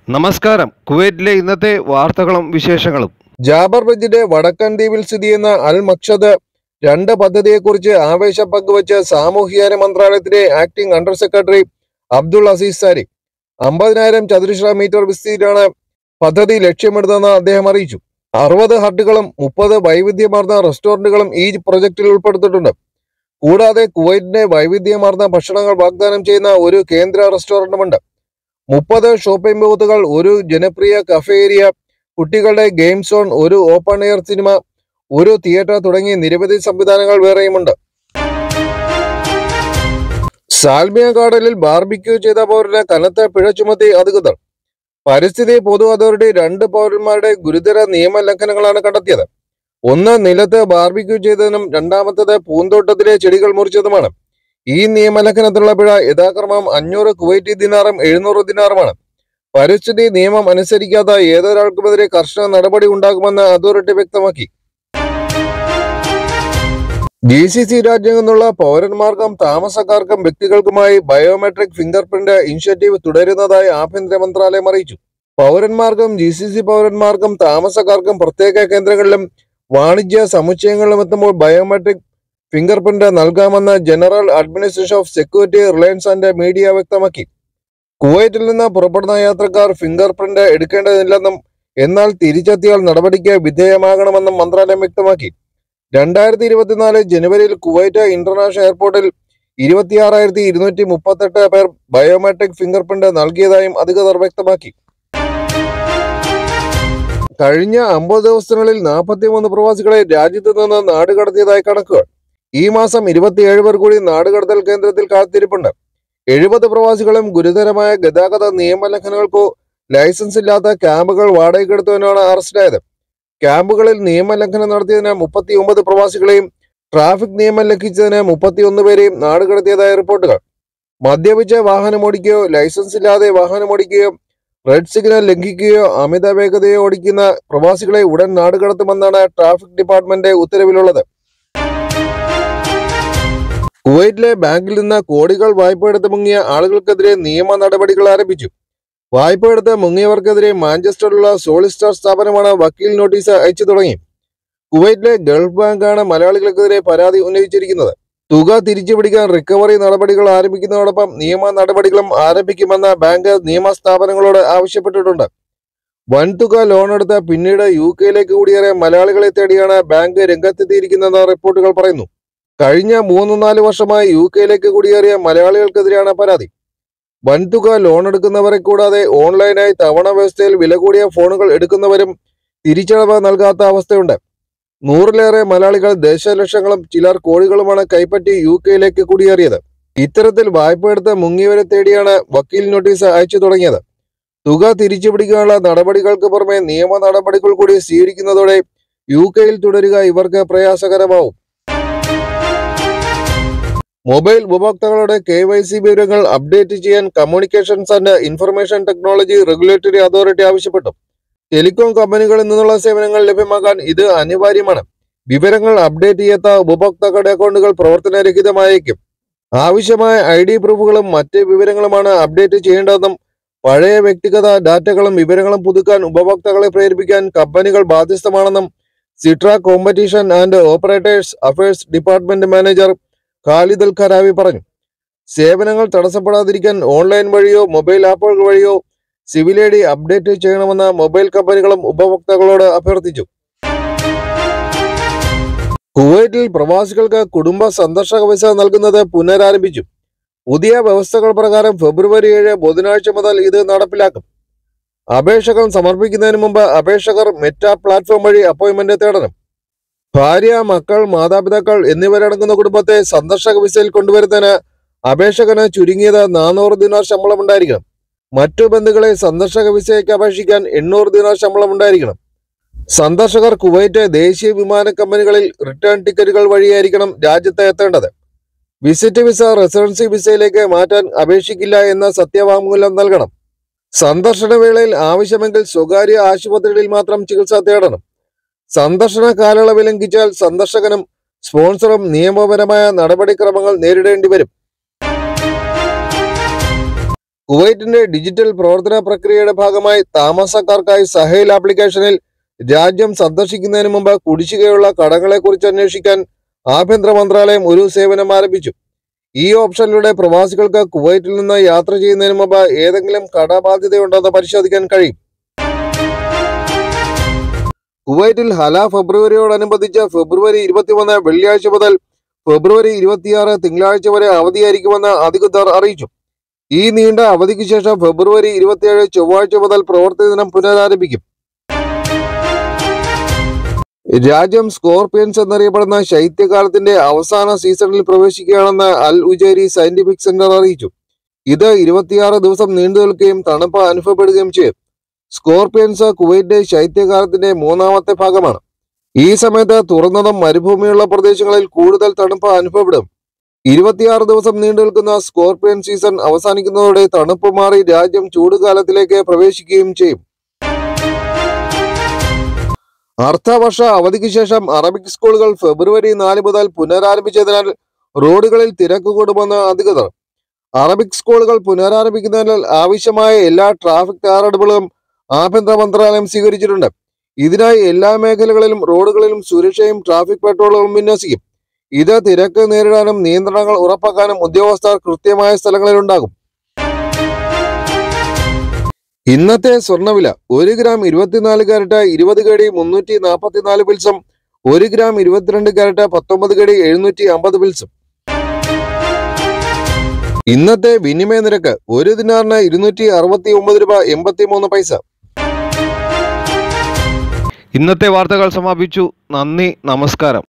നമസ്കാരം കുവൈറ്റിലെ ഇന്നത്തെ വാർത്തകളും വിശേഷങ്ങളും ജാബർ ബെഞ്ചിന്റെ വടക്കൻ ദ്വീപിൽ സ്ഥിതി ചെയ്യുന്ന അൽ മക്ഷദ് രണ്ട് പദ്ധതിയെക്കുറിച്ച് ആവേശം പങ്കുവച്ച് സാമൂഹ്യകാര്യ മന്ത്രാലയത്തിലെ acting under secretary Abdul Aziz സാരി അമ്പതിനായിരം ചതുരശ്ര മീറ്റർ വിസ്തീരാണ് പദ്ധതി ലക്ഷ്യമിടുന്നതെന്ന് അദ്ദേഹം അറിയിച്ചു അറുപത് ഹട്ടുകളും മുപ്പത് വൈവിധ്യമാർന്ന റെസ്റ്റോറന്റുകളും ഈ പ്രൊജക്ടിൽ ഉൾപ്പെടുത്തിയിട്ടുണ്ട് കൂടാതെ കുവൈറ്റിന്റെ വൈവിധ്യമാർന്ന ഭക്ഷണങ്ങൾ വാഗ്ദാനം ചെയ്യുന്ന ഒരു കേന്ദ്ര റെസ്റ്റോറന്റുമുണ്ട് മുപ്പത് ഷോപ്പിംഗ് ബൂത്തുകൾ ഒരു ജനപ്രിയ കഫേ ഏരിയ കുട്ടികളുടെ ഗെയിം സോൺ ഒരു ഓപ്പൺ എയർ സിനിമ ഒരു തിയേറ്റർ തുടങ്ങി നിരവധി സംവിധാനങ്ങൾ വേറെയുമുണ്ട് സാൽമിയ ഗാർഡനിൽ ബാർബിക്യൂ ചെയ്ത പൗരന് കനത്ത പിഴ ചുമത്തി അധികൃതർ പരിസ്ഥിതി പൊതു അതോറിറ്റി രണ്ട് പൗരന്മാരുടെ ഗുരുതര നിയമലംഘനങ്ങളാണ് കണ്ടെത്തിയത് ഒന്ന് നിലത്ത് ബാർബിക്യൂ ചെയ്തതിനും രണ്ടാമത്തേത് പൂന്തോട്ടത്തിലെ ചെടികൾ മുറിച്ചതുമാണ് ഈ നിയമലംഘനത്തിലുള്ള പിഴ യഥാക്രമം അഞ്ഞൂറ് കുവൈറ്റി ദിനാറും എഴുന്നൂറ് ദിനാറുമാണ് പരിസ്ഥിതി നിയമം അനുസരിക്കാത്ത ഏതൊരാൾക്കുമെതിരെ കർശന നടപടി ഉണ്ടാകുമെന്ന് അതോറിറ്റി വ്യക്തമാക്കി ജി സി സി രാജ്യങ്ങളിൽ നിന്നുള്ള പൗരന്മാർക്കും താമസക്കാർക്കും വ്യക്തികൾക്കുമായി ബയോമെട്രിക് ഫിംഗർ പ്രിന്റ് ഇനിഷ്യേറ്റീവ് തുടരുന്നതായി ആഭ്യന്തര മന്ത്രാലയം അറിയിച്ചു പൗരന്മാർക്കും ജി സി സി പൗരന്മാർക്കും താമസക്കാർക്കും പ്രത്യേക കേന്ദ്രങ്ങളിലും വാണിജ്യ സമുച്ചയങ്ങളിലും എത്തുമ്പോൾ ബയോമെട്രിക് ഫിംഗർ പ്രിന്റ് നൽകാമെന്ന് General Administration of Security Relations and Media വ്യക്തമാക്കി കുവൈറ്റിൽ നിന്ന് പുറപ്പെടുന്ന യാത്രക്കാർ ഫിംഗർ പ്രിന്റ് എടുക്കേണ്ടതില്ലെന്നും എന്നാൽ തിരിച്ചെത്തിയാൽ നടപടിക്ക് വിധേയമാകണമെന്നും മന്ത്രാലയം വ്യക്തമാക്കി രണ്ടായിരത്തി ഇരുപത്തിനാല് ജനുവരിയിൽ കുവൈറ്റ് ഇന്റർനാഷണൽ എയർപോർട്ടിൽ ഇരുപത്തിയാറായിരത്തി ഇരുന്നൂറ്റി മുപ്പത്തെട്ട് പേർ ബയോമെട്രിക് ഫിംഗർ പ്രിന്റ് നൽകിയതായും അധികൃതർ വ്യക്തമാക്കി കഴിഞ്ഞ അമ്പത് ദിവസത്തിനുള്ളിൽ നാൽപ്പത്തിമൂന്ന് പ്രവാസികളെ രാജ്യത്ത് നിന്ന് നാടുകടത്തിയതായി കണക്കുകൾ ഈ മാസം ഇരുപത്തിയേഴ് പേർ കൂടി നാടുകടത്തൽ കേന്ദ്രത്തിൽ കാത്തിരിപ്പുണ്ട് എഴുപത് പ്രവാസികളും ഗുരുതരമായ ഗതാഗത നിയമലംഘനങ്ങൾക്കോ ലൈസൻസ് ഇല്ലാത്ത ക്യാമ്പുകൾ വാടകയ്ക്കെടുത്തതിനാണ് അറസ്റ്റിലായത് ക്യാമ്പുകളിൽ നിയമലംഘനം നടത്തിയതിന് മുപ്പത്തി ഒമ്പത് പ്രവാസികളെയും ട്രാഫിക് നിയമം ലംഘിച്ചതിന് മുപ്പത്തിയൊന്ന് പേരെയും നാടുകടത്തിയതായ റിപ്പോർട്ടുകൾ മദ്യപിച്ച് വാഹനമോടിക്കുകയോ ലൈസൻസ് ഇല്ലാതെ വാഹനമോടിക്കുകയോ റെഡ് സിഗ്നൽ ലംഘിക്കുകയോ അമിത വേഗതയോ ഓടിക്കുന്ന പ്രവാസികളെ ഉടൻ നാടുകടത്തുമെന്നാണ് ട്രാഫിക് ഡിപ്പാർട്ട്മെന്റ് ഉത്തരവിലുള്ളത് കുവൈറ്റിലെ ബാങ്കിൽ നിന്ന് കോടികൾ വായ്പ എടുത്ത് മുങ്ങിയ ആളുകൾക്കെതിരെ നിയമ നടപടികൾ ആരംഭിച്ചു വായ്പ എടുത്ത് മുങ്ങിയവർക്കെതിരെ മാഞ്ചസ്റ്ററിലുള്ള സോളിസ്റ്റാർ സ്ഥാപനമാണ് വക്കീൽ നോട്ടീസ് അയച്ചു തുടങ്ങി കുവൈറ്റിലെ ഗൾഫ് ബാങ്കാണ് മലയാളികൾക്കെതിരെ പരാതി ഉന്നയിച്ചിരിക്കുന്നത് തുക തിരിച്ചുപിടിക്കാൻ റിക്കവറി നടപടികൾ ആരംഭിക്കുന്നതോടൊപ്പം നിയമ നടപടികളും ആരംഭിക്കുമെന്ന് ബാങ്ക് നിയമ സ്ഥാപനങ്ങളോട് ആവശ്യപ്പെട്ടിട്ടുണ്ട് വൻതുക ലോൺ എടുത്ത് പിന്നീട് യു കെയിലേക്ക് കുടിയേറിയ മലയാളികളെ തേടിയാണ് ബാങ്ക് രംഗത്തെത്തിയിരിക്കുന്നതെന്ന് റിപ്പോർട്ടുകൾ പറയുന്നു കഴിഞ്ഞ മൂന്ന് നാല് വർഷമായി യു കെയിലേക്ക് കുടിയേറിയ മലയാളികൾക്കെതിരെയാണ് പരാതി വൻതുക ലോൺ എടുക്കുന്നവരെ കൂടാതെ ഓൺലൈനായി തവണ വ്യവസ്ഥയിൽ വില കൂടിയ ഫോണുകൾ എടുക്കുന്നവരും തിരിച്ചടവ് നൽകാത്ത അവസ്ഥയുണ്ട് നൂറിലേറെ മലയാളികൾ ദശലക്ഷങ്ങളും ചിലർ കോടികളുമാണ് കൈപ്പറ്റി യു കെയിലേക്ക് കുടിയേറിയത് ഇത്തരത്തിൽ വായ്പ എടുത്ത് മുങ്ങിയവരെ തേടിയാണ് വക്കീൽ നോട്ടീസ് അയച്ചു തുടങ്ങിയത് തുക തിരിച്ചുപിടിക്കാനുള്ള നടപടികൾക്ക് പുറമെ നിയമ നടപടികൾ കൂടി സ്വീകരിക്കുന്നതോടെ യു കെയിൽ തുടരുക ഇവർക്ക് പ്രയാസകരമാവും മൊബൈൽ ഉപഭോക്താക്കളുടെ കെ വൈ സി വിവരങ്ങൾ അപ്ഡേറ്റ് ചെയ്യാൻ Communications and Information Technology Regulatory Authority ആവശ്യപ്പെട്ടു ടെലികോം കമ്പനികളിൽ നിന്നുള്ള സേവനങ്ങൾ ലഭ്യമാക്കാൻ ഇത് അനിവാര്യമാണ് വിവരങ്ങൾ അപ്ഡേറ്റ് ചെയ്യാത്ത ഉപഭോക്താക്കളുടെ അക്കൗണ്ടുകൾ പ്രവർത്തനരഹിതമായേക്കും ആവശ്യമായ ഐ ഡി പ്രൂഫുകളും മറ്റ് വിവരങ്ങളുമാണ് അപ്ഡേറ്റ് ചെയ്യേണ്ടതെന്നും പഴയ വ്യക്തിഗത ഡാറ്റകളും വിവരങ്ങളും പുതുക്കാൻ ഉപഭോക്താക്കളെ പ്രേരിപ്പിക്കാൻ കമ്പനികൾ ബാധ്യസ്ഥമാണെന്നും CITRA Competition and Operators Affairs Department manager Khalid al Kharawi പറഞ്ഞു സേവനങ്ങൾ തടസ്സപ്പെടാതിരിക്കാൻ ഓൺലൈൻ വഴിയോ മൊബൈൽ ആപ്പുകൾ വഴിയോ സിവിൽ ഐ ഡി അപ്ഡേറ്റ് ചെയ്യണമെന്ന് മൊബൈൽ കമ്പനികളും ഉപഭോക്താക്കളോട് അഭ്യർത്ഥിച്ചു കുവൈറ്റിൽ പ്രവാസികൾക്ക് കുടുംബ സന്ദർശക വിസ നൽകുന്നത് പുനരാരംഭിച്ചു പുതിയ വ്യവസ്ഥകൾ പ്രകാരം ഫെബ്രുവരി ഏഴ് ബുധനാഴ്ച മുതൽ ഇത് നടപ്പിലാക്കും അപേക്ഷകൾ സമർപ്പിക്കുന്നതിന് മുമ്പ് അപേക്ഷകർ മെറ്റ പ്ലാറ്റ്ഫോം വഴി അപ്പോയിന്റ്മെന്റ് തേടണം ഭാര്യ മക്കൾ മാതാപിതാക്കൾ എന്നിവരടങ്ങുന്ന കുടുംബത്തെ സന്ദർശക വിസയിൽ കൊണ്ടുവരുന്നതിന് അപേക്ഷകന് ചുരുങ്ങിയത് നാനൂറ് ദിനാർ ശമ്പളം ഉണ്ടായിരിക്കണം മറ്റു ബന്ധുക്കളെ സന്ദർശക വിസയ്ക്ക് അപേക്ഷിക്കാൻ എണ്ണൂറ് ദിനാർ ശമ്പളം ഉണ്ടായിരിക്കണം സന്ദർശകർ കുവൈറ്റ് ദേശീയ വിമാന കമ്പനികളിൽ റിട്ടേൺ ടിക്കറ്റുകൾ വഴിയായിരിക്കണം രാജ്യത്ത് എത്തേണ്ടത് വിസിറ്റ് വിസ റെസിഡൻസി വിസയിലേക്ക് മാറ്റാൻ അപേക്ഷിക്കില്ല എന്ന സത്യവാങ്മൂലം നൽകണം സന്ദർശന വേളയിൽ ആവശ്യമെങ്കിൽ സ്വകാര്യ ആശുപത്രികളിൽ മാത്രം ചികിത്സ തേടണം സന്ദർശന കാലയളവ് ലംഘിച്ചാൽ സന്ദർശകനും സ്പോൺസറും നിയമപരമായ നടപടിക്രമങ്ങൾ നേരിടേണ്ടി വരും കുവൈറ്റിന്റെ ഡിജിറ്റൽ പ്രവർത്തന പ്രക്രിയയുടെ ഭാഗമായി താമസക്കാർക്കായി സഹേൽ ആപ്ലിക്കേഷനിൽ രാജ്യം സന്ദർശിക്കുന്നതിന് മുമ്പ് കുടിശ്ശികയുള്ള കടങ്ങളെക്കുറിച്ച് അന്വേഷിക്കാൻ ആഭ്യന്തര മന്ത്രാലയം ഒരു സേവനം ആരംഭിച്ചു ഈ ഓപ്ഷനിലൂടെ പ്രവാസികൾക്ക് കുവൈറ്റിൽ നിന്ന് യാത്ര ചെയ്യുന്നതിന് മുമ്പ് ഏതെങ്കിലും കടബാധ്യതയുണ്ടോയെന്ന് പരിശോധിക്കാൻ കഴിയും കുവൈറ്റിൽ ഹല ഫെബ്രുവരിയോടനുബന്ധിച്ച് ഫെബ്രുവരി ഇരുപത്തിമൂന്ന് വെള്ളിയാഴ്ച മുതൽ ഫെബ്രുവരി ഇരുപത്തിയാറ് തിങ്കളാഴ്ച വരെ അവധിയായിരിക്കുമെന്ന് അധികൃതർ അറിയിച്ചു ഈ നീണ്ട അവധിക്ക് ശേഷം ഫെബ്രുവരി ഇരുപത്തിയേഴ് ചൊവ്വാഴ്ച മുതൽ പ്രവൃത്തി ദിനം പുനരാരംഭിക്കും രാജ്യം സ്കോർപിയൻസ് എന്നറിയപ്പെടുന്ന ശൈത്യകാലത്തിന്റെ അവസാന സീസണിൽ പ്രവേശിക്കുകയാണെന്ന് അൽ ഉജേരി സയന്റിഫിക് സെന്റർ അറിയിച്ചു ഇത് ഇരുപത്തിയാറ് ദിവസം നീണ്ടു നിൽക്കുകയും തണുപ്പ് അനുഭവപ്പെടുകയും ചെയ്യും സ്കോർപിയൻസ് കുവൈറ്റ് ശൈത്യകാലത്തിന്റെ മൂന്നാമത്തെ ഭാഗമാണ് ഈ സമയത്ത് തുറന്നതും മരുഭൂമിയുള്ള പ്രദേശങ്ങളിൽ കൂടുതൽ തണുപ്പ് അനുഭവപ്പെടും ഇരുപത്തിയാറ് ദിവസം നീണ്ടു നിൽക്കുന്ന സ്കോർപിയൻ സീസൺ അവസാനിക്കുന്നതോടെ തണുപ്പ് മാറി രാജ്യം ചൂടുകാലത്തിലേക്ക് പ്രവേശിക്കുകയും ചെയ്യും അർദ്ധവർഷ അവധിക്ക് ശേഷം അറബിക് സ്കൂളുകൾ ഫെബ്രുവരി നാല് മുതൽ പുനരാരംഭിച്ചതിനാൽ റോഡുകളിൽ തിരക്ക് കൂടുമെന്ന് അധികൃതർ അറബിക് സ്കൂളുകൾ പുനരാരംഭിക്കുന്നതിനാൽ ആവശ്യമായ എല്ലാ ട്രാഫിക് തയ്യാറെടുപ്പുകളും ആഭ്യന്തര മന്ത്രാലയം സ്വീകരിച്ചിട്ടുണ്ട് ഇതിനായി എല്ലാ മേഖലകളിലും റോഡുകളിലും സുരക്ഷയും ട്രാഫിക് പെട്രോളുകളും വിന്യസിക്കും ഇത് തിരക്ക് നേരിടാനും നിയന്ത്രണങ്ങൾ ഉറപ്പാക്കാനും ഉദ്യോഗസ്ഥർ കൃത്യമായ സ്ഥലങ്ങളിൽ ഉണ്ടാകും ഇന്നത്തെ സ്വർണ്ണവില ഒരു ഗ്രാം ഇരുപത്തിനാല് കാരറ്റ് ഇരുപത് കടി മുന്നൂറ്റി നാൽപ്പത്തിനാല് പിൽസും ഒരു ഗ്രാം ഇരുപത്തിരണ്ട് കാരറ്റ് പത്തൊമ്പത് കടി എഴുന്നൂറ്റി അമ്പത് പിൽസും ഇന്നത്തെ വിനിമയ നിരക്ക് ഒരു ദിനാറിന് ഇരുന്നൂറ്റി അറുപത്തി ഒമ്പത് രൂപ എൺപത്തി മൂന്ന് പൈസ ഇന്നത്തെ വാർത്തകൾ സമാപിച്ചു നന്ദി നമസ്കാരം